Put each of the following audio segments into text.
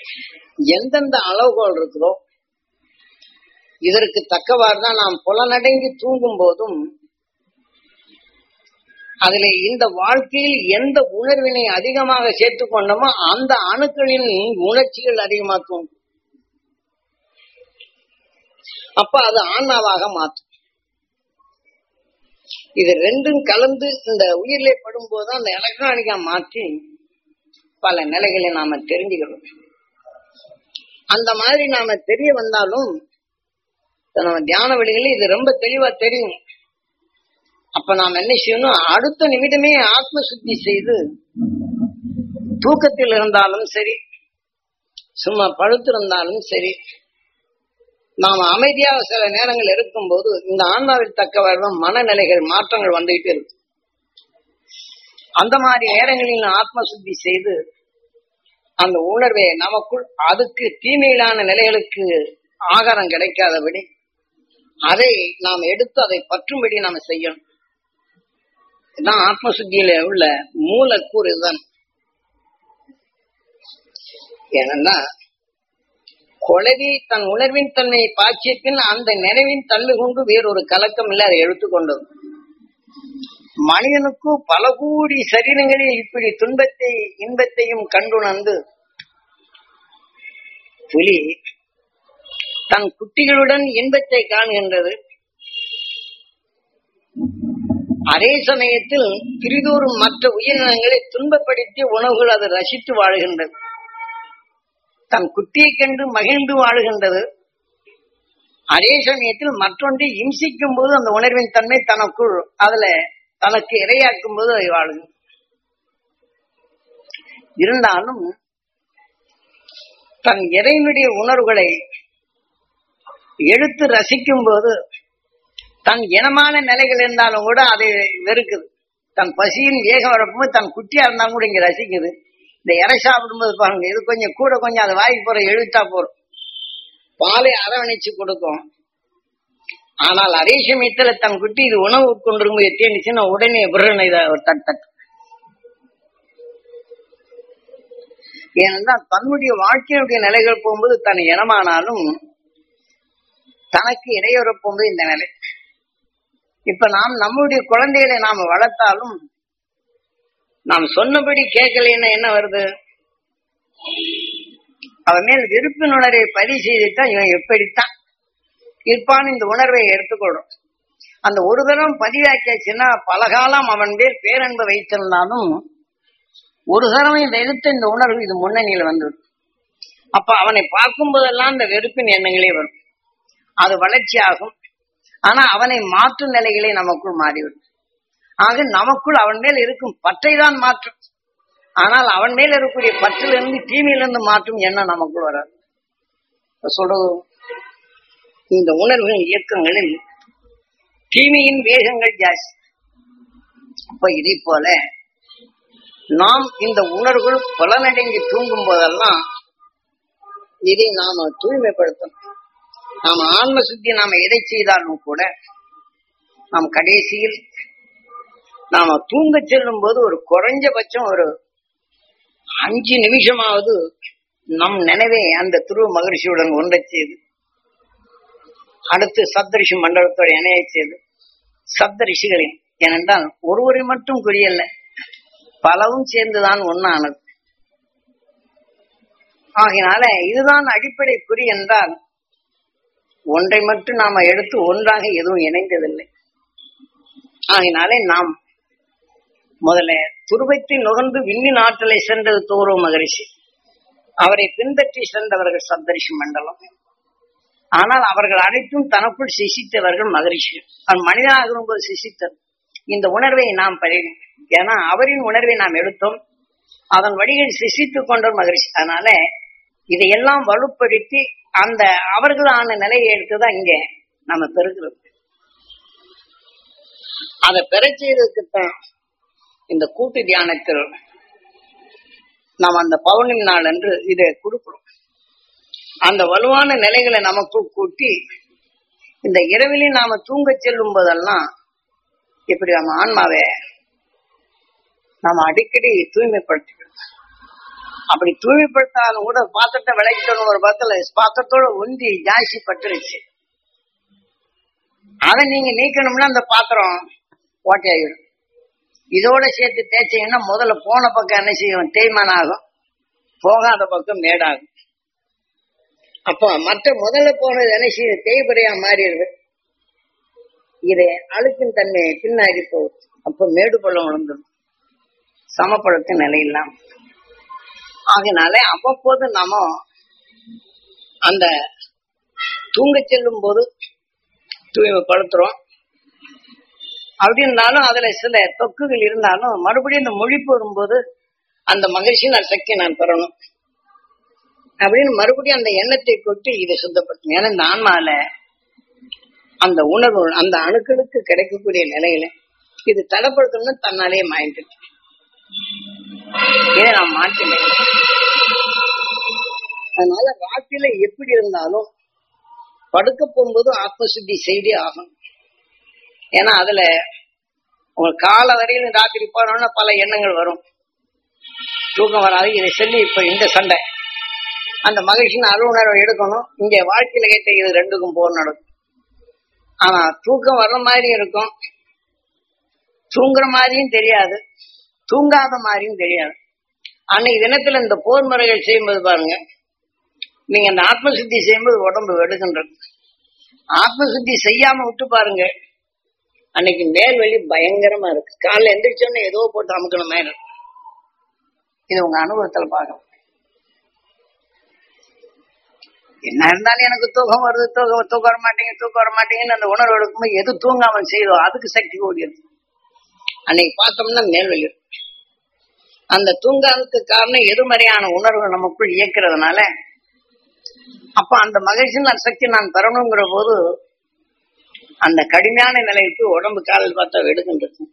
எந்தெந்த அளவுகோல் இருக்குதோ இதற்கு தக்கவாறு தான் நாம் புலனடங்கி தூங்கும் போதும் அதிலே இந்த வாழ்க்கையில் எந்த உணர்வினை அதிகமாக சேர்த்துக் கொண்டோமோ அந்த அணுக்களின் உணர்ச்சிகள் அதிகமாக தூண்டும் அப்ப அது ஆன்மாவாக மாற்றும் இது ரெண்டும் கலந்து இந்த உயிரிலே படும்போது அந்த எலக்ட்ரானிக்கா மாற்றி பல நிலைகளை நாம தெரிஞ்சுக்கிறோம் அந்த மாதிரி நாம தெரிய வந்தாலும் நம்ம தியான வழிகளில் இது ரொம்ப தெளிவா தெரியும் அப்ப நாம் என்ன செய்யணும் அடுத்த நிமிடமே ஆத்ம சுத்தி செய்து தூக்கத்தில் இருந்தாலும் சரி சும்மா படுத்திருந்தாலும் சரி நாம் அமைதியாக சில நேரங்கள் இருக்கும்போது இந்த ஆன்மாவில் தக்கவாறு மனநிலைகள் மாற்றங்கள் வந்துகிட்டு இருக்கு அந்த மாதிரி நேரங்களில் ஆத்ம சுத்தி செய்து அந்த உணர்வை நமக்குள் அதுக்கு தீமையிலான நிலைகளுக்கு ஆகாரம் கிடைக்காதபடி அதை நாம் எடுத்து அதை பற்றும்படி நாம செய்யணும் இதுதான் ஆத்ம சுத்தியில உள்ள மூலக்கூறு இதுதான் ஏனென்னா கொலவி தன் உணர்வின் தன்மையை பாய்ச்சிய பின் அந்த நினைவின் தன்மை கொண்டு வேறொரு கலக்கம் இல்லை அதை எடுத்துக்கொண்டது மனிதனுக்கு பல கோடி சரீரங்களில் இப்படி துன்பத்தை இன்பத்தையும் கண்டுணர்ந்து புலி தன் குட்டிகளுடன் இன்பத்தை காணுகின்றது அதே சமயத்தில் பிரிதோறும் மற்ற உயிரினங்களை துன்பப்படுத்தி உணவுகள் அதை ரசித்து வாழுகின்றது தன் குட்டியை கண்டு மகிழ்ந்து வாழுகின்றது அதே சமயத்தில் மற்றொன்றை இம்சிக்கும் போது அந்த உணர்வின் தன்மை தனக்குள் அதுல தனக்கு இரையாக்கும் போது அதை வாழுது இருந்தாலும் தன் இறைவனுடைய உணர்வுகளை எடுத்து ரசிக்கும் போது தன் இனமான நிலைகள் இருந்தாலும் கூட அதை வெறுக்குது தன் பசியின் வேகம் வரப்போது தன் குட்டியா இருந்தாலும் கூட இங்க ரசிக்குது இந்த இறை சாப்பிடும்போது பாருங்க இது கொஞ்சம் கூட கொஞ்சம் அது வாய்க்கு போற எழுத்தா போறோம் பாலை அரவணைச்சு கொடுக்கும் ஆனால் அதே சமயத்துல தன் குட்டி இது உணவு உட்கொண்டிருக்கும் எத்தேனுச்சுன்னா உடனே விரனை இதை தட் தட்டு ஏனென்றால் தன்னுடைய வாழ்க்கையினுடைய நிலைகள் போகும்போது தன் இனமானாலும் தனக்கு இடையூற போகும்போது இந்த நிலை இப்ப நாம் நம்முடைய குழந்தைகளை நாம வளர்த்தாலும் நாம் சொன்னபடி கேட்கலைன்னா என்ன வருது அவன் மேல் விருப்பின் உணர்வை பதிவு செய்துட்டா இவன் எப்படித்தான் இருப்பான்னு இந்த உணர்வை எடுத்துக்கொள்றோம் அந்த ஒரு தரம் பதிவாக்கியாச்சுன்னா பலகாலம் அவன் பேர் பேரன்பு வைத்திருந்தாலும் ஒரு தரம் இந்த எடுத்த இந்த உணர்வு இது முன்னணியில் வந்துடும் அப்ப அவனை பார்க்கும் போதெல்லாம் இந்த வெறுப்பின் எண்ணங்களே வரும் அது வளர்ச்சி ஆகும் ஆனா அவனை மாற்றும் நிலைகளே நமக்குள் மாறிவிடும் ஆக நமக்குள் அவன் மேல் இருக்கும் பற்றை தான் மாற்றும் ஆனால் அவன் மேல் இருக்கக்கூடிய பற்றிலிருந்து தீமையிலிருந்து மாற்றும் எண்ணம் நமக்குள் வராது சொல்றது இந்த உணர்வுகளின் இயக்கங்களில் தீமையின் வேகங்கள் ஜாஸ்தி அப்ப இதை போல நாம் இந்த உணர்வுகள் புலனடங்கி தூங்கும் போதெல்லாம் இதை நாம தூய்மைப்படுத்தணும் நாம ஆன்ம சுத்தி நாம எதை செய்தாலும் கூட நாம் கடைசியில் நாம தூங்க செல்லும் போது ஒரு குறைஞ்சபட்சம் ஒரு அஞ்சு நிமிஷமாவது நம் நினைவே அந்த துருவ மகிழ்ச்சியுடன் ஒன்றை செய்து அடுத்து சப்தரிஷி மண்டலத்தோட இணைய செய்து சப்த ரிஷிகளின் ஏனென்றால் ஒருவரை மட்டும் குறியல்ல பலவும் சேர்ந்துதான் ஒன்னானது ஆகினால இதுதான் அடிப்படை குறி என்றால் ஒன்றை மட்டும் நாம எடுத்து ஒன்றாக எதுவும் இணைந்ததில்லை ஆகினாலே நாம் முதல்ல துருவத்தை நுகர்ந்து விண்ணின் ஆற்றலை சென்றது தோரோ மகரிஷி அவரை பின்பற்றி சென்றவர்கள் சப்தரிஷி மண்டலம் ஆனால் அவர்கள் அனைத்தும் தனக்குள் சிசித்தவர்கள் மகரிஷி அவன் மனிதனாக போது சிசித்தர் இந்த உணர்வை நாம் பழகும் ஏன்னா அவரின் உணர்வை நாம் எடுத்தோம் அதன் வழியில் சிசித்துக் கொண்டோம் மகரிஷி அதனால இதையெல்லாம் வலுப்படுத்தி அந்த அவர்களான நிலையை எடுத்துதான் இங்க நம்ம பெறுகிறோம் அதை பெற செய்ததுக்குத்தான் இந்த கூட்டு தியானத்தில் நாம் அந்த பௌர்ணமி நாள் என்று இதை கொடுக்கிறோம் அந்த வலுவான நிலைகளை நமக்குள் கூட்டி இந்த இரவிலே நாம தூங்க செல்லும் போதெல்லாம் இப்படி நம்ம ஆன்மாவை நாம அடிக்கடி தூய்மைப்படுத்திக்கணும் அப்படி தூய்மைப்படுத்தாலும் கூட பாத்திரத்தை விளக்கிட்டோம் ஒரு பக்கத்துல பாத்திரத்தோட உந்தி ஜாஸ்தி பட்டுருச்சு அதை நீங்க நீக்கணும்னா அந்த பாத்திரம் ஓட்டையாயிடும் இதோட சேர்த்து தேய்ச்சீங்கன்னா முதல்ல போன பக்கம் என்ன செய்யும் தேய்மானம் ஆகும் போகாத பக்கம் மேடாகும் அப்போ மற்ற முதல்ல போனது என்ன செய்யும் தேய்பறையா மாறிடுது இது அழுக்கின் தன்மை பின்னாடி போகுது அப்போ மேடு பள்ளம் விழுந்துடும் சமப்படுத்த நிலை இல்லாம ஆகினால அவ்வப்போது நாம அந்த தூங்க செல்லும் போது தூய்மைப்படுத்துறோம் அப்படின்னாலும் அதுல சில தொக்குகள் இருந்தாலும் மறுபடியும் இந்த மொழிப்பு வரும்போது அந்த மகிழ்ச்சியின் சக்தி நான் பெறணும் அப்படின்னு மறுபடியும் அந்த எண்ணத்தை கொட்டி இதை சுத்தப்படுத்தணும் ஏன்னா இந்த ஆன்மால அந்த உணர்வு அந்த அணுக்களுக்கு கிடைக்கக்கூடிய நிலையில இது தடைப்படுத்தணும்னு தன்னாலேயே மாயிட்டு இதை நான் மாற்றினேன் அதனால ராத்திரில எப்படி இருந்தாலும் படுக்க போகும்போது ஆத்மசுத்தி செய்தே ஆகும் ஏன்னா அதுல உங்க கால வரையிலும் ராத்திரி போனோம்னா பல எண்ணங்கள் வரும் தூக்கம் வராது இதை சொல்லி இப்ப இந்த சண்டை அந்த மகிழ்ச்சியின் அலுவலரை எடுக்கணும் இங்க வாழ்க்கையில கேட்ட இது ரெண்டுக்கும் போர் நடக்கும் ஆனா தூக்கம் வர்ற மாதிரி இருக்கும் தூங்குற மாதிரியும் தெரியாது தூங்காத மாதிரியும் தெரியாது அன்னைக்கு தினத்துல இந்த போர் முறைகள் செய்யும்போது பாருங்க நீங்க அந்த ஆத்மசுத்தி செய்யும்போது உடம்பு வெடுக்கின்றது ஆத்மசுத்தி செய்யாம விட்டு பாருங்க அன்னைக்கு மேல் வலி பயங்கரமா இருக்கு காலைல எந்திரிச்சோன்னே ஏதோ போட்டு அமுக்கணும் மேல இது உங்க அனுபவத்துல பார்க்கணும் என்ன இருந்தாலும் எனக்கு தூக்கம் வருது தூக்கம் தூக்கம் வர மாட்டேங்க தூக்கம் வர மாட்டேங்கன்னு அந்த உணர்வு எடுக்கும்போது எது தூங்காமல் செய்தோ அதுக்கு சக்தி ஓடிடுது அன்னைக்கு பார்த்தோம்னா மேல்வெளி அந்த தூங்காததுக்கு காரணம் எதிர்மறையான உணர்வு நமக்குள் இயக்கிறதுனால அப்ப அந்த மகிழ்ச்சியின் சக்தி நான் பெறணுங்கிற போது அந்த கடுமையான நிலைக்கு உடம்பு காலில் பார்த்தா வெடுக்கின்றது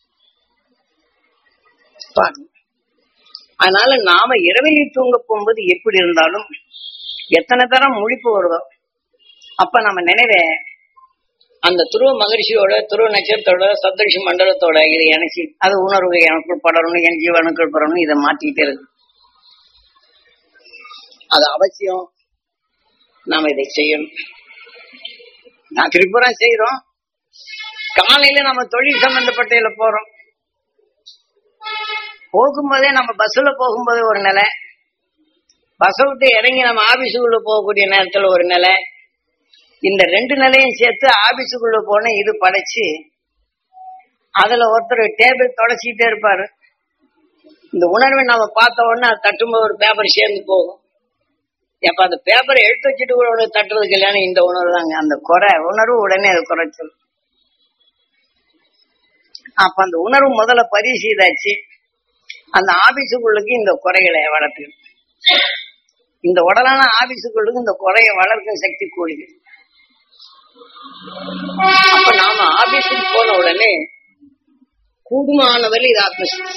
பாருங்க. அதனால நாம இரவில் தூங்க போகும்போது எப்படி இருந்தாலும் எத்தனை தரம் முழிப்பு வருதோ அப்ப நம்ம நினைவே அந்த துருவ மகிழ்ச்சியோட துருவ நட்சத்திரத்தோட சப்தரிஷி மண்டலத்தோட இதை இணைச்சி அது உணர்வு எனக்குள் படரணும் என் ஜீவனுக்குள் படரணும் இதை மாத்திக்கிட்டே இருக்கு அது அவசியம் நாம இதை செய்யணும் நான் திரிபுரா செய்யறோம் காலையில நம்ம தொழில் சம்பந்தப்பட்ட இதுல போறோம் போகும்போதே நம்ம பஸ்ல போகும்போது ஒரு நிலை பஸ்ஸை விட்டு இறங்கி நம்ம ஆபீஸுக்குள்ள போகக்கூடிய நேரத்துல ஒரு நிலை இந்த ரெண்டு நிலையும் சேர்த்து ஆபீஸுக்குள்ள போன இது படைச்சு அதுல ஒருத்தர் டேபிள் தொடச்சிக்கிட்டே இருப்பாரு இந்த உணர்வை நம்ம பார்த்த உடனே அது தட்டும்போது ஒரு பேப்பர் சேர்ந்து போகும் எப்ப அந்த பேப்பரை எடுத்து வச்சுட்டு கூட உடனே தட்டுறதுக்கு இல்லைன்னு இந்த உணர்வு தாங்க அந்த குறை உணர்வு உடனே அது குறைச்சிடும் அப்ப அந்த உணர்வு முதல்ல பதிவு செய்தாச்சு அந்த ஆபீஸுக்குள்ளுக்கு இந்த குறைகளை வளர்த்து இந்த உடலான ஆபீஸுக்குள்ளுக்கு இந்த குறையை வளர்க்கும் சக்தி கூடுது அப்ப நாம ஆபீஸுக்கு போன உடனே கூடுமானவரை இது ஆத்மசக்தி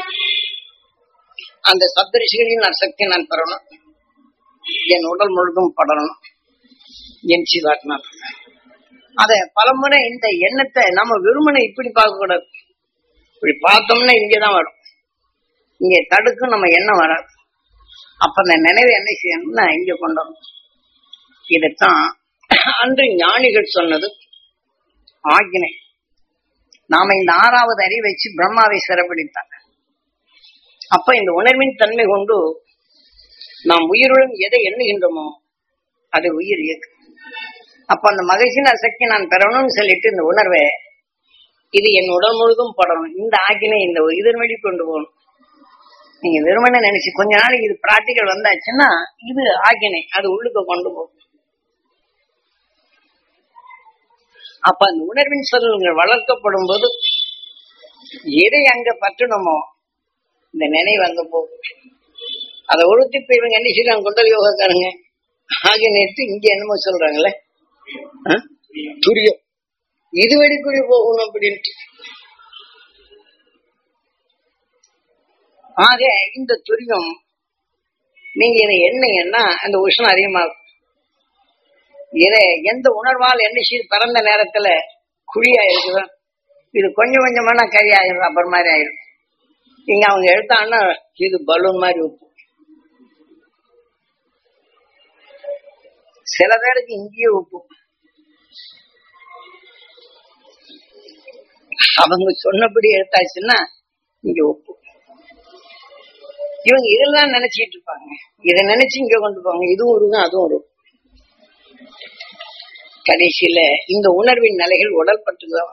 அந்த சப்தரிஷிகளின் நான் சக்தி நான் பெறணும் என் உடல் முழுதும் படணும் என் சிவாத்மா அத பலமுறை இந்த எண்ணத்தை நம்ம வெறுமனை இப்படி பார்க்க கூடாது இப்படி பார்த்தோம்னா இங்கதான் வரும் இங்க தடுக்கும் நம்ம எண்ணம் வராது அப்ப அந்த நினைவை என்ன செய்யணும்னா இங்க கொண்டு வரணும் இதைத்தான் அன்று ஞானிகள் சொன்னது ஆக்கினை நாம இந்த ஆறாவது அறிவை வச்சு பிரம்மாவை சிறப்பிடித்தாங்க அப்ப இந்த உணர்வின் தன்மை கொண்டு நாம் உயிருடன் எதை எண்ணுகின்றோமோ அது உயிர் இயக்கு அப்ப அந்த மகிழ்ச்சியின் சக்தி நான் பெறணும்னு சொல்லிட்டு இந்த உணர்வை இது என் உடல் முழுதும் படணும் இந்த ஆக்கினை இந்த இதன் வழி கொண்டு போகணும் நீங்க வெறுமனே நினைச்சு கொஞ்ச நாளைக்கு இது பிராக்டிக்கல் வந்தாச்சுன்னா இது ஆக்கினை அது உள்ளுக்கு கொண்டு போகும் அப்ப அந்த உணர்வின் சொல்லுங்கள் வளர்க்கப்படும் போது எதை அங்க பற்றணுமோ இந்த நினைவு அங்க போகும் அதை ஒருத்தி இப்ப இவங்க என்ன செய்யறாங்க குண்டல் யோகக்காரங்க ஆகிய நேற்று இங்க என்னமோ சொல்றாங்களே ஆ? துரியம் இது வரைக்குரிய போகணும் அப்படின்ட்டு ஆக இந்த துரியம் நீங்க இதை எண்ணீங்கன்னா அந்த உஷ்ணம் அதிகமாகும் இதை எந்த உணர்வால் என்ன செய்து பிறந்த நேரத்துல குழியா இருக்குதோ இது கொஞ்சம் கொஞ்சமான கறி ஆயிடும் ரப்பர் மாதிரி ஆயிடும் இங்க அவங்க எடுத்தாங்கன்னா இது பலூன் மாதிரி ஊற்றும் சில பேருக்கு இங்கேயே உப்பு அவங்க சொன்னபடி எடுத்தாச்சுன்னா இங்க ஒப்பு இவங்க இதெல்லாம் நினைச்சிட்டு இருப்பாங்க இதை நினைச்சு இங்க கொண்டு போவாங்க இதுவும் இருக்கும் அதுவும் இருக்கும் கடைசியில இந்த உணர்வின் நிலைகள் உடல் பட்டுதான்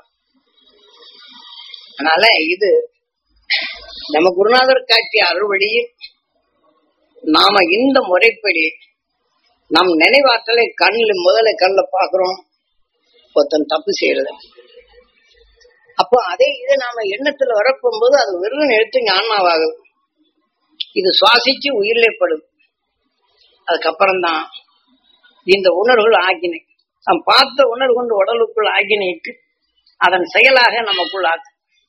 அதனால இது நம்ம குருநாதர் காட்டிய அறுவழியில் நாம இந்த முறைப்படி நம் நினைவாற்றலை கண்ணில் முதல்ல கண்ணில் பாக்குறோம் ஒருத்தன் தப்பு செய்யறது அப்போ அதே இது நாம எண்ணத்துல வரப்போகும்போது அது வெறும் எடுத்து ஞானமாகுது இது சுவாசிச்சு உயிரிலே படும் அதுக்கப்புறம் தான் இந்த உணர்வுகள் ஆகினை நாம் பார்த்த உணர்வு கொண்டு உடலுக்குள் ஆகினைக்கு அதன் செயலாக நமக்குள் ஆக்கு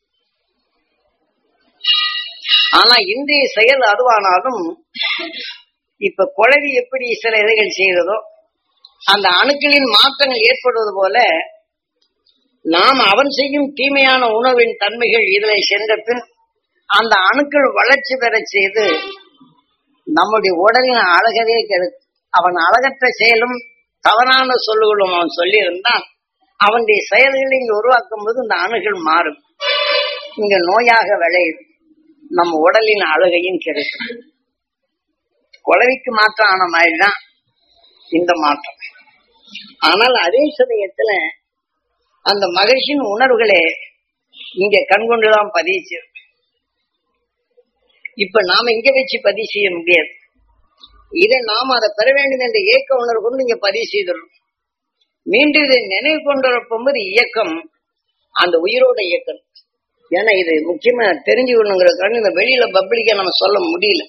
ஆனா இன்றைய செயல் அதுவானாலும் இப்ப குழவி எப்படி சில இதைகள் செய்ததோ அந்த அணுக்களின் மாற்றங்கள் ஏற்படுவது போல நாம் அவன் செய்யும் தீமையான உணவின் தன்மைகள் இதில் சென்ற பின் அந்த அணுக்கள் வளர்ச்சி பெற செய்து நம்முடைய உடலின் அழகவே கெடுக்கும் அவன் அழகற்ற செயலும் தவறான சொல்லுகளும் அவன் சொல்லியிருந்தான் அவனுடைய செயல்களை இங்க உருவாக்கும் போது இந்த அணுகள் மாறும் இங்க நோயாக விளையுது நம்ம உடலின் அழகையும் கெடுக்கும் குழவிக்கு மாற்றம் ஆன மாதிரிதான் இந்த மாற்றம் ஆனால் அதே சமயத்துல அந்த மகிழ்ச்சியின் உணர்வுகளே இங்க கண்கொண்டுதான் பதிவு செய்யும் இப்ப நாம இங்க வச்சு பதிவு செய்ய முடியாது இதை நாம அதை பெற வேண்டும் என்ற ஏக்க உணர்வு கொண்டு இங்க பதிவு செய்துள்ளோம் மீண்டும் இதை நினைவு கொண்டு வரப்போகும்போது இயக்கம் அந்த உயிரோட இயக்கம் ஏன்னா இது முக்கியமா தெரிஞ்சுக்கணுங்கிறதுக்காக இந்த வெளியில பப்ளிக்கா நம்ம சொல்ல முடியல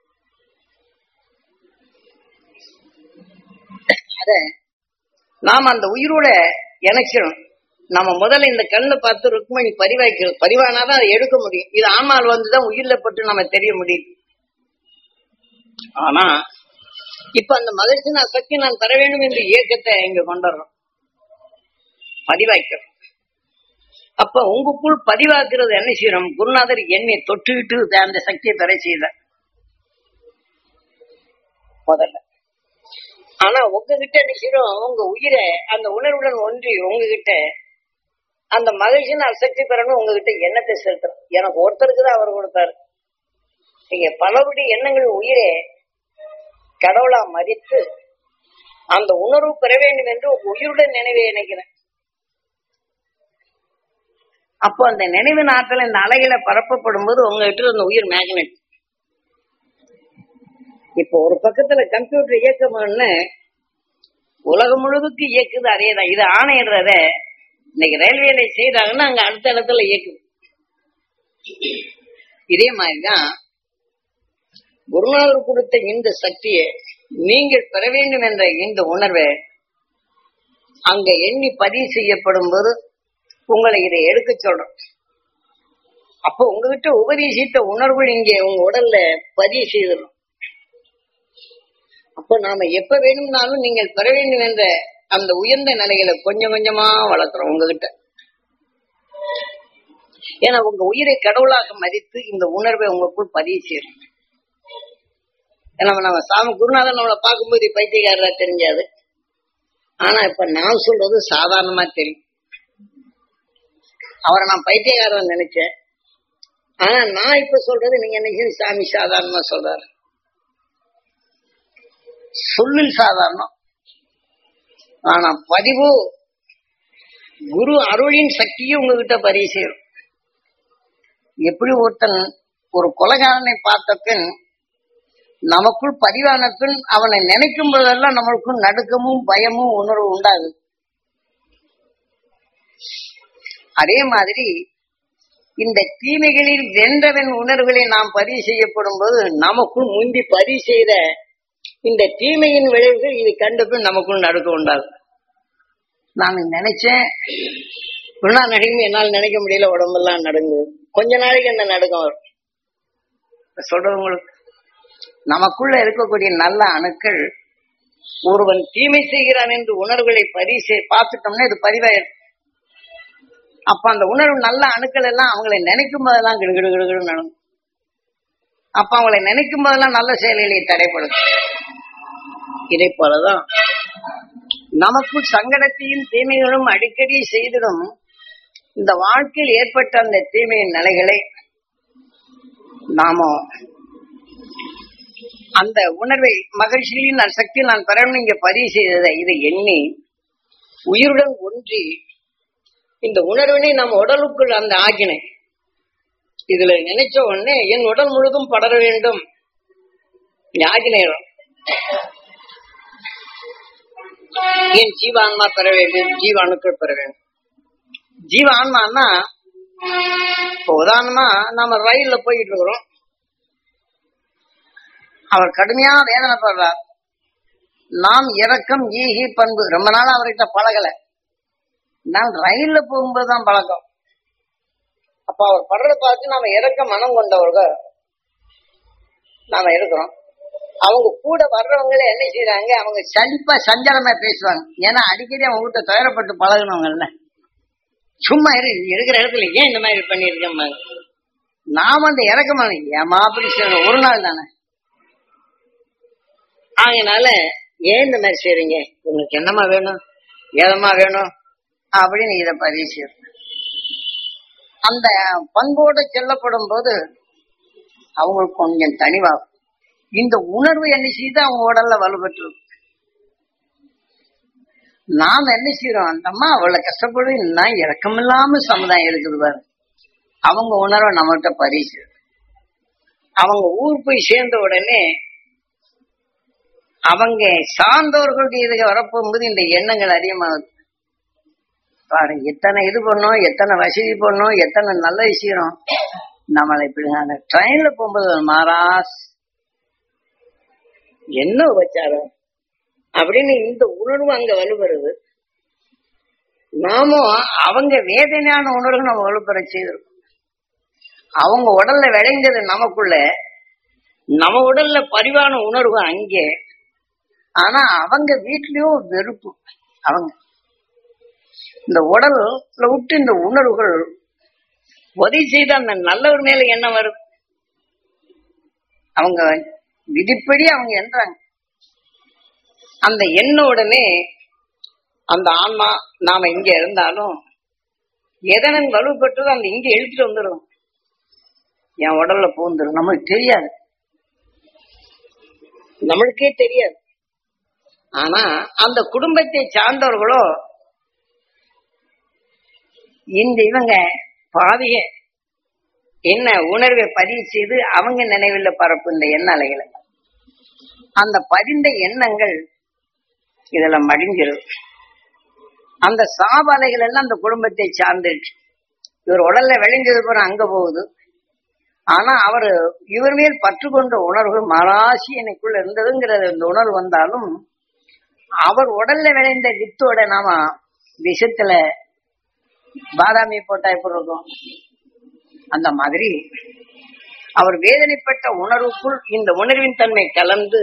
அத நாம அந்த உயிரோட இணைச்சிடும் நம்ம முதல்ல இந்த கண்ணை பார்த்து ருக்மணி பரிவாய்க்கிறது பரிவானாதான் அதை எடுக்க முடியும் இது ஆன்மால் வந்துதான் உயிரில பட்டு நம்ம தெரிய முடியும் ஆனா இப்ப அந்த மகிழ்ச்சி நான் சக்தி நான் தர வேண்டும் என்ற இயக்கத்தை இங்க கொண்டுறோம் பதிவாய்க்கிறோம் அப்ப உங்களுக்குள் பதிவாக்குறது என்ன செய்யறோம் குருநாதர் என்னை தொட்டுவிட்டு அந்த சக்தியை பெற செய்த முதல்ல ஆனா உங்ககிட்ட என்ன செய்யறோம் உங்க உயிரை அந்த உணர்வுடன் ஒன்றி உங்ககிட்ட அந்த மகிழ்ச்சி நான் சக்தி பெறணும் உங்ககிட்ட எண்ணத்தை செலுத்துறோம் எனக்கு ஒருத்தருக்கு தான் அவர் கொடுத்தாரு நீங்க பலருடைய எண்ணங்கள் உயிரை கடவுளா மதித்து அந்த உணர்வு பெற வேண்டும் என்று உங்க உயிருடன் நினைவை இணைக்கிறேன் அப்போ அந்த நினைவின் ஆற்றல் இந்த அலைகளை பரப்பப்படும் போது உங்ககிட்ட அந்த உயிர் மேக்னெட் இப்போ ஒரு பக்கத்துல கம்ப்யூட்டர் இயக்கம்னு உலகம் முழுவதுக்கு இயக்குது அதேதான் இது ஆணையிடுறத இன்னைக்கு ரயில்வேல செய்தாங்கன்னா அங்க அடுத்த இடத்துல இயக்குது இதே மாதிரிதான் குருநாதர் கொடுத்த இந்த சக்தியை நீங்கள் பெற வேண்டும் என்ற இந்த உணர்வை அங்க எண்ணி பதிவு செய்யப்படும் போது உங்களை இதை எடுக்க சொல்றோம் அப்போ உங்ககிட்ட உபதேசித்த உணர்வு இங்க உங்க உடல்ல பதிவு செய்திடும் அப்போ நாம எப்ப வேணும்னாலும் நீங்கள் பெற வேண்டும் என்ற அந்த உயர்ந்த நிலைகளை கொஞ்சம் கொஞ்சமா வளர்க்குறோம் உங்ககிட்ட ஏன்னா உங்க உயிரை கடவுளாக மதித்து இந்த உணர்வை உங்களுக்குள் பதிவு செய்யணும் ஏன்னா நம்ம சாமி குருநாதன் நம்மளை பார்க்கும்போது பைத்தியக்காரரா தெரிஞ்சாது ஆனா இப்ப நான் சொல்றது சாதாரணமா தெரியும் அவரை நான் பைத்தியக்காரன் நினைச்சேன் ஆனா நான் இப்ப சொல்றது நீங்க நினைச்சு சாமி சாதாரணமா சொல்றாரு சொல்லில் சாதாரணம் ஆனா பதிவு குரு அருளின் சக்தியும் உங்ககிட்ட பதிவு செய்யும் எப்படி ஒருத்தன் ஒரு கொலகாரனை பார்த்த பின் நமக்குள் பதிவான பின் அவனை நினைக்கும் போதெல்லாம் நம்மளுக்குள் நடுக்கமும் பயமும் உணர்வு உண்டாகுது அதே மாதிரி இந்த தீமைகளில் வென்றவன் உணர்வுகளை நாம் பதிவு செய்யப்படும் போது நமக்குள் முந்தி பதிவு செய்த இந்த தீமையின் விளைவுகள் இது கண்ட பின் நமக்குள் நடுக்க உண்டாகும் நான் நினைச்சேன் குணா நடுங்கும் என்னால் நினைக்க முடியல உடம்பெல்லாம் நடுங்குது கொஞ்ச நாளைக்கு அந்த நடுக்கம் வரும் சொல்றது உங்களுக்கு நமக்குள்ள இருக்கக்கூடிய நல்ல அணுக்கள் ஒருவன் தீமை செய்கிறான் என்று உணர்வுகளை பதிவு செய் பார்த்துட்டோம்னா இது பதிவாயிரும் அப்ப அந்த உணர்வு நல்ல அணுக்கள் எல்லாம் அவங்களை நினைக்கும் போதெல்லாம் கிடுகிடு கிடுகிடு நடக்கும் அப்ப அவங்களை நினைக்கும் போதெல்லாம் நல்ல செயல்களை தடைப்படும் இதை போலதான் நமக்குள் சங்கடத்தையும் தீமைகளும் அடிக்கடி செய்திடும் இந்த வாழ்க்கையில் ஏற்பட்ட அந்த தீமையின் நிலைகளை நாம அந்த உணர்வை மகிழ்ச்சியின் நான் சக்தி நான் பெறணும் இங்க பதிவு செய்ததை இதை எண்ணி உயிருடன் ஒன்றி இந்த உணர்வினை நம் உடலுக்குள் அந்த ஆகினை இதுல நினைச்ச உடனே என் உடல் முழுதும் படர வேண்டும் ஆகினேரம் என் ஜீவான்மா பெற வேண்டும் ஜீவாணுக்கள் பெற வேண்டும் ஜீவான்மான்னா இப்போ உதாரணமா நம்ம ரயில்ல போயிட்டு இருக்கிறோம் அவர் கடுமையா வேதனைப்படுறார் நாம் இறக்கம் ஈகி பண்பு ரொம்ப நாள் அவர்கிட்ட பழகல நான் ரயில்ல போகும்போது தான் பழக்கம் அப்ப அவர் படுறத பார்த்து நாம இறக்க மனம் கொண்டவர்கள் நாம இருக்கிறோம் அவங்க கூட வர்றவங்களே என்ன செய்யறாங்க அவங்க சலிப்பா சஞ்சலமா பேசுவாங்க ஏன்னா அடிக்கடி அவங்க கிட்ட துயரப்பட்டு பழகினவங்கல்ல சும்மா இரு இருக்கிற இடத்துல ஏன் இந்த மாதிரி பண்ணிருக்கேன் நாம அந்த இறக்கமான ஏமா அப்படி செய்யற ஒரு நாள் தானே அதனால ஏன் இந்த மாதிரி செய்றீங்க உங்களுக்கு என்னமா வேணும் ஏதமா வேணும் அப்படின்னு இத பதிவு செய்யறது அந்த பண்போடு செல்லப்படும் போது அவங்களுக்கு கொஞ்சம் தனிவாகும் இந்த உணர்வு என்ன செய்து அவங்க உடல்ல வலுப்பெற்று நாம் என்ன செய்யறோம் அந்த அம்மா அவ்வளவு கஷ்டப்படு இன்னும் இறக்கமில்லாம சமுதாயம் இருக்குது பாரு அவங்க உணர்வை நம்மகிட்ட பரிசு அவங்க ஊர் போய் சேர்ந்த உடனே அவங்க சார்ந்தவர்களுடைய இதுக்கு வரப்போகும்போது இந்த எண்ணங்கள் அதிகமாகுது பாருங்க எத்தனை இது பண்ணோம் எத்தனை வசதி பண்ணோம் எத்தனை நல்ல விஷயம் நம்மளை இப்படி அந்த ட்ரெயின்ல போகும்போது மாறாஸ் என்ன உபச்சாரம் அப்படின்னு இந்த உணர்வு அங்க வலுப்பெறுது நாமும் அவங்க வேதனையான உணர்வு நம்ம வலுப்பெற செய்திருக்கோம் அவங்க உடல்ல விளைஞ்சது நமக்குள்ள நம்ம உடல்ல பரிவான உணர்வு அங்கே ஆனா அவங்க வீட்லயும் வெறுப்பு அவங்க இந்த உடல்ல விட்டு இந்த உணர்வுகள் உதவி செய்த அந்த நல்லவர் மேல என்ன வரும் அவங்க விதிப்படி அவங்க என்றாங்க அந்த எண்ண உடனே அந்த ஆன்மா நாம இங்க இருந்தாலும் எதனன் வலுப்பட்டதோ அந்த இங்க இழுத்துட்டு வந்துடும் என் உடல்ல பூந்துடும் நமக்கு தெரியாது நம்மளுக்கே தெரியாது ஆனா அந்த குடும்பத்தை சார்ந்தவர்களோ இந்த இவங்க பாவிக என்ன உணர்வை பதிவு செய்து அவங்க நினைவில் பரப்பு இந்த எண்ண அலைகளை அந்த பதிந்த எண்ணங்கள் இதுல மடிஞ்சிடும் அந்த சாப அலைகள் எல்லாம் அந்த குடும்பத்தை சார்ந்துடுச்சு இவர் உடல்ல விளைஞ்சது போற அங்க போகுது ஆனா அவர் இவர் மேல் பற்று கொண்ட உணர்வு மராசி எனக்குள்ள இருந்ததுங்கிற இந்த உணர்வு வந்தாலும் அவர் உடல்ல விளைந்த வித்தோட நாம விஷத்துல பாதாமி போட்டா எப்படி இருக்கும் அந்த மாதிரி அவர் வேதனைப்பட்ட உணர்வுக்குள் இந்த உணர்வின் தன்மை கலந்து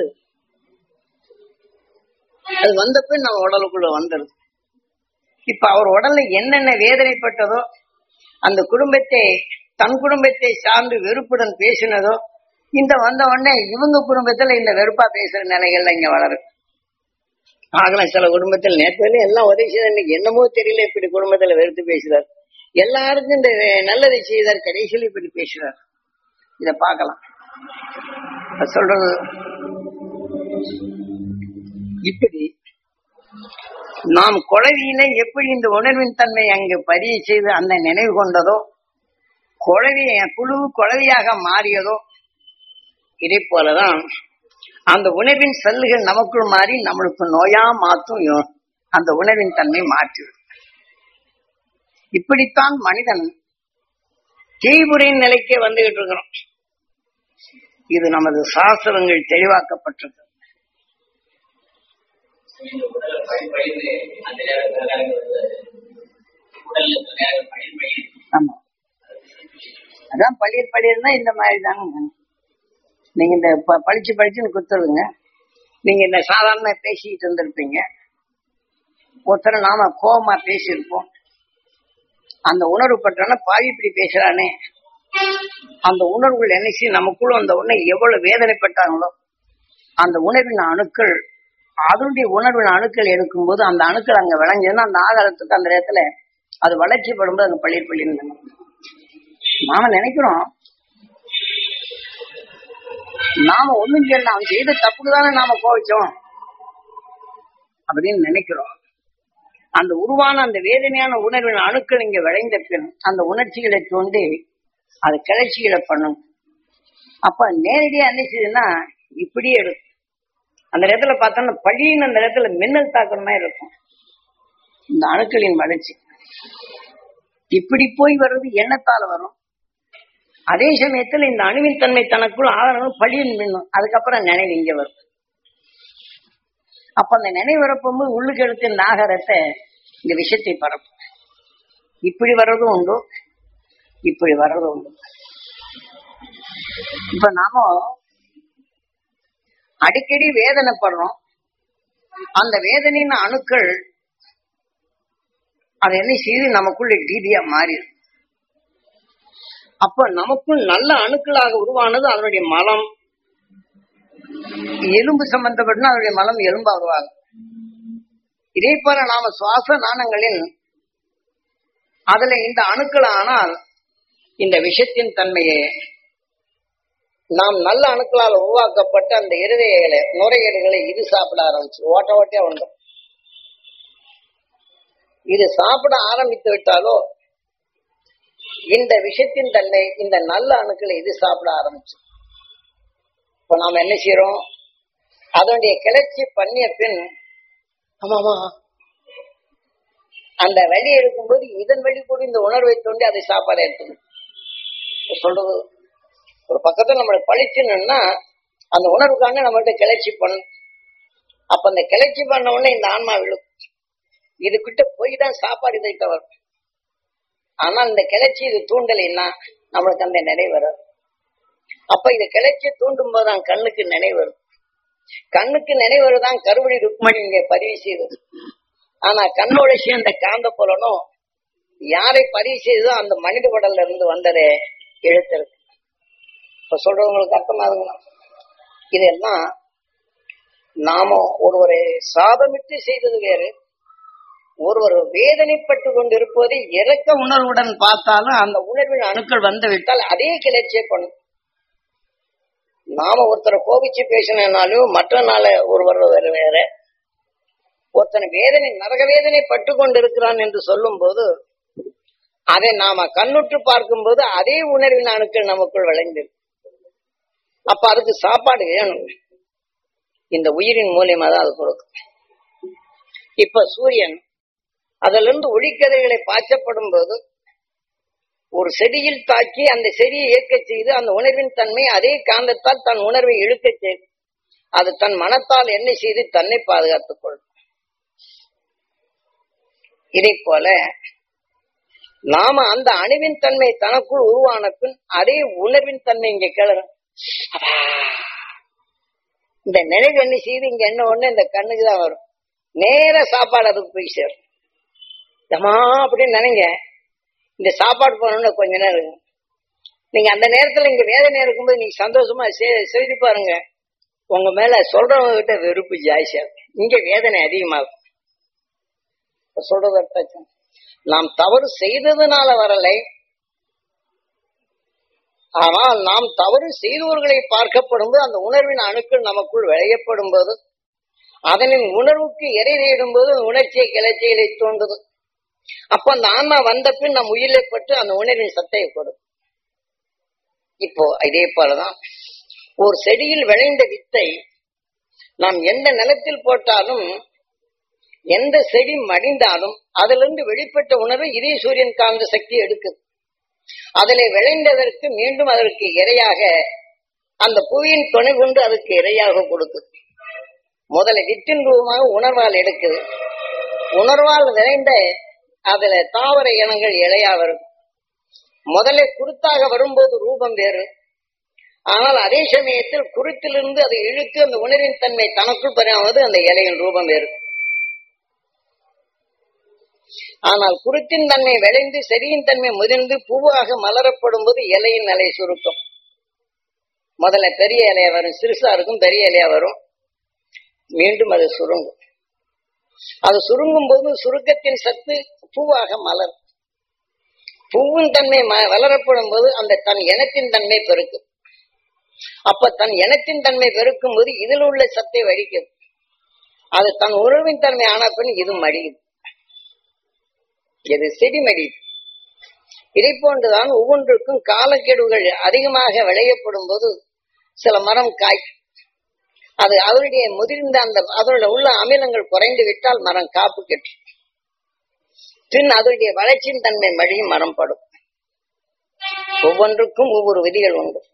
அது வந்த பின் நம்ம உடலுக்குள்ள வந்துருது இப்ப அவர் உடல்ல என்னென்ன வேதனைப்பட்டதோ அந்த குடும்பத்தை தன் குடும்பத்தை சார்ந்து வெறுப்புடன் பேசினதோ இந்த வந்த உடனே இவங்க குடும்பத்துல இந்த வெறுப்பா பேசுற நிலைகள்ல இங்க வளரும் ஆகலாம் சில குடும்பத்தில் நேற்று வரையும் எல்லாம் உதவி செய்தார் இன்னைக்கு என்னமோ தெரியல இப்படி குடும்பத்துல வெறுத்து பேசுறார் எல்லாருக்கும் இந்த நல்லதை செய்தார் கடைசியில் இப்படி பேசுறார் இத பார்க்கலாம் இப்ப சொல்றது இப்படி நாம் குழவியினை எப்படி இந்த உணர்வின் தன்மை அங்கு பதிவு செய்து அந்த நினைவு கொண்டதோ குழவி குழு குழவியாக மாறியதோ இதே போலதான் அந்த உணர்வின் செல்லுகள் நமக்குள் மாறி நம்மளுக்கு நோயா மாற்றும் யோ- அந்த உணர்வின் தன்மை மாற்று இப்படித்தான் மனிதன் தீவுரையின் நிலைக்கே வந்துகிட்டு இருக்கிறோம் இது நமது சாஸ்திரங்கள் தெளிவாக்கப்பட்டது உடலை பயிர் பயிர்ந்து அந்த நேரத்துல வந்து உடல்ல இந்த நேரம் பயிர் பயிர் ஆமா அதான் பள்ளியர் பள்ளியர்னா இந்த மாதிரி தாங்க நீங்க இந்த ப- படிச்சு படிச்சுன்னு குத்துருங்க நீங்க இந்த சாதாரண பேசிக்கிட்டு இருந்திருப்பீங்க ஒருத்தர் நாம கோபமா பேசியிருப்போம் அந்த உணர்வு பட்டோன்னா பாவி இப்படி பேசுறானே அந்த உணர்வுகள் என்ன செய்யும் நமக்குள்ள அந்த உணர்வு எவ்வளவு வேதனைப்பட்டாங்களோ அந்த உணர்வின் அணுக்கள் அதனுடைய உணர்வின் அணுக்கள் எடுக்கும்போது அந்த அணுக்கள் அங்க விளைஞ்சதுன்னா அந்த ஆகாரத்துக்கு அந்த இடத்துல அது வளர்ச்சி படும்போது அங்க பள்ளியில் பள்ளியில் நாம நினைக்கிறோம் நாம ஒண்ணும் செய்யல அவன் செய்த தப்புக்கு தானே நாம கோவிச்சோம் அப்படின்னு நினைக்கிறோம் அந்த உருவான அந்த வேதனையான உணர்வின் அணுக்கள் இங்க விளைந்த பின் அந்த உணர்ச்சிகளை தோண்டி அது கிளர்ச்சிகளை பண்ணும் அப்ப நேரடியா என்ன செய்யுதுன்னா இப்படியே இருக்கும் அந்த இடத்துல பார்த்தோம்னா பழின்னு அந்த இடத்துல மின்னல் தாக்குற மாதிரி இருக்கும் இந்த அணுக்களின் வளர்ச்சி இப்படி போய் வர்றது எண்ணத்தால வரும் அதே சமயத்துல இந்த அணுவின் தன்மை தனக்குள் ஆதரவு பழியின் மின்னும் அதுக்கப்புறம் நினைவு இங்க வரும் அப்ப அந்த நினைவு வரப்போது உள்ளுக்கு எடுத்து இந்த ஆகாரத்தை இந்த விஷயத்தை பரப்பும் இப்படி வர்றதும் உண்டு இப்படி வர்றதும் உண்டு இப்ப நாம அடிக்கடி வேதனைப்படுறோம் அந்த வேதனையின் அணுக்கள் அது என்ன செய்து நமக்குள்ள டீதியா மாறிடும் அப்ப நமக்குள் நல்ல அணுக்களாக உருவானது அதனுடைய மலம் எலும்பு சம்பந்தப்பட்ட அதனுடைய மலம் எலும்பா உருவாகும் இதே போல நாம சுவாச நாணங்களில் அதுல இந்த அணுக்கள் ஆனால் இந்த விஷத்தின் தன்மையை நாம் நல்ல அணுக்களால் உருவாக்கப்பட்ட அந்த இருதயங்களை நுரையீரல்களை இது சாப்பிட ஆரம்பிச்சு ஓட்ட ஓட்டையா உண்டு இது சாப்பிட ஆரம்பித்து விட்டாலோ இந்த விஷத்தின் தன்மை இந்த நல்ல அணுக்களை இது சாப்பிட ஆரம்பிச்சு இப்ப நாம என்ன செய்யறோம் அதனுடைய கிளர்ச்சி பண்ணிய பின் ஆமாமா அந்த வழி எடுக்கும்போது இதன் வழி கூட இந்த உணர்வை தோண்டி அதை சாப்பாடு எடுத்துக்கணும் சொல்றது ஒரு பக்கத்துல நம்மளுக்கு பழிச்சுன்னா அந்த உணர்வுக்காக நம்மகிட்ட கிளர்ச்சி பண்ணும் அப்ப அந்த கிளர்ச்சி பண்ண உடனே இந்த ஆன்மா விழும் இதுகிட்ட போய் தான் சாப்பாடு இதைட்ட வரும் ஆனா இந்த கிளர்ச்சி இது தூண்டலைன்னா நம்மளுக்கு அந்த நினைவு வரும் அப்ப இது கிளர்ச்சி தூண்டும் போதுதான் கண்ணுக்கு நினைவு வரும் கண்ணுக்கு நினைவு வருதான் கருவழி ருக்மணி இங்க பதிவு செய்தது ஆனா கண்ணோட சேர்ந்த காந்த புலனும் யாரை பதிவு செய்ததோ அந்த மனித உடல்ல இருந்து வந்ததே எழுத்திருக்கு இப்ப சொல்றவங்களுக்கு அர்த்தமாகுங்களா இதெல்லாம் நாம ஒருவரை சாபமிட்டு செய்தது வேறு ஒருவர் வேதனைப்பட்டு கொண்டிருப்பதை இறக்க உணர்வுடன் பார்த்தாலும் அந்த உணர்வின் அணுக்கள் வந்து விட்டால் அதே கிளர்ச்சியை பண்ணும் நாம ஒருத்தரை கோபிச்சு பேசினாலும் மற்ற நாள ஒருவர் வேற வேற ஒருத்தனை வேதனை நரக வேதனை பட்டு கொண்டிருக்கிறான் என்று சொல்லும் போது அதை நாம கண்ணுற்று பார்க்கும்போது அதே உணர்வின் அணுக்கள் நமக்குள் விளைந்திருக்கு அப்ப அதுக்கு சாப்பாடு வேணும் இந்த உயிரின் மூலியமா தான் அது கொடுக்கும் இப்ப சூரியன் அதுல இருந்து ஒளிக்கதிர்களை பாய்ச்சப்படும் போது ஒரு செடியில் தாக்கி அந்த செடியை இயக்க செய்து அந்த உணர்வின் தன்மை அதே காந்தத்தால் தன் உணர்வை இழுக்க செய்து அது தன் மனத்தால் என்ன செய்து தன்னை பாதுகாத்துக் கொள்ளும் இதை போல நாம அந்த அணுவின் தன்மை தனக்குள் உருவான பின் அதே உணர்வின் தன்மை இங்க கிளறும் இந்த நினைவு என்ன செய்து இங்க என்ன ஒண்ணு இந்த கண்ணுக்கு தான் வரும் நேர சாப்பாடு அதுக்கு போய் சேரும் ஏமா அப்படின்னு நினைங்க இந்த சாப்பாடு போனோம்னு கொஞ்ச நேரம் இருக்கும் நீங்க அந்த நேரத்துல இங்க வேதனை இருக்கும்போது நீங்க சந்தோஷமா செ- செய்து பாருங்க உங்க மேல சொல்றவங்க கிட்ட வெறுப்பு ஜாஸ்தியா இருக்கும் இங்க வேதனை அதிகமாகும் இப்ப சொல்றது அர்த்தம் நாம் தவறு செய்ததுனால வரலை ஆனால் நாம் தவறு செய்தவர்களை பார்க்கப்படும் போது அந்த உணர்வின் அணுக்கள் நமக்குள் விளையப்படும் போது அதனின் உணர்வுக்கு எரை தேடும் போது உணர்ச்சியை கிளர்ச்சிகளை தோன்றுது அப்ப அந்த ஆன்மா வந்த பின் நம் உயிரை பட்டு அந்த உணர்வின் சத்தையை கொடு இப்போ இதே போலதான் ஒரு செடியில் விளைந்த வித்தை நாம் எந்த நிலத்தில் போட்டாலும் எந்த செடி மடிந்தாலும் அதிலிருந்து வெளிப்பட்ட உணர்வு இதே சூரியன் காந்த சக்தி எடுக்குது அதிலே விளைந்ததற்கு மீண்டும் அதற்கு இரையாக அந்த புவியின் துணை கொண்டு அதுக்கு இரையாக கொடுக்குது முதல்ல வித்தின் ரூபமாக உணர்வால் எடுக்குது உணர்வால் விளைந்த அதுல தாவர இனங்கள் இலையா வரும் முதல்ல குருத்தாக வரும்போது ரூபம் வேறு ஆனால் அதே சமயத்தில் குருத்திலிருந்து அதை இழுத்து அந்த உணர்வின் தன்மை தனக்குள் பெறாவது அந்த இலையின் ரூபம் வேறு ஆனால் குருத்தின் தன்மை விளைந்து செடியின் தன்மை முதிர்ந்து பூவாக மலரப்படும் போது இலையின் நிலை சுருக்கம் முதல்ல பெரிய இலையா வரும் சிறுசா இருக்கும் பெரிய இலையா வரும் மீண்டும் அது சுருங்கும் அது சுருங்கும் போது சுருக்கத்தின் சத்து பூவாக மலரும் பூவின் தன்மை ம- வளரப்படும் போது அந்த தன் இனத்தின் தன்மை பெருக்கும் அப்ப தன் இனத்தின் தன்மை பெருக்கும் போது இதில் உள்ள சத்தை வடிக்கும் அது தன் உறவின் தன்மை ஆன பின் இது மடியும் இது செடி மடியும் இதை போன்றுதான் ஒவ்வொன்றுக்கும் காலக்கெடுகள் அதிகமாக விளையப்படும் போது சில மரம் காய்க்கும் அது அதனுடைய முதிர்ந்த அந்த அதோட உள்ள அமிலங்கள் குறைந்து விட்டால் மரம் காப்பு கெட்டு பின் அதனுடைய வளர்ச்சியின் தன்மை மடியும் மரம் படும் ஒவ்வொன்றுக்கும் ஒவ்வொரு விதிகள் உண்டு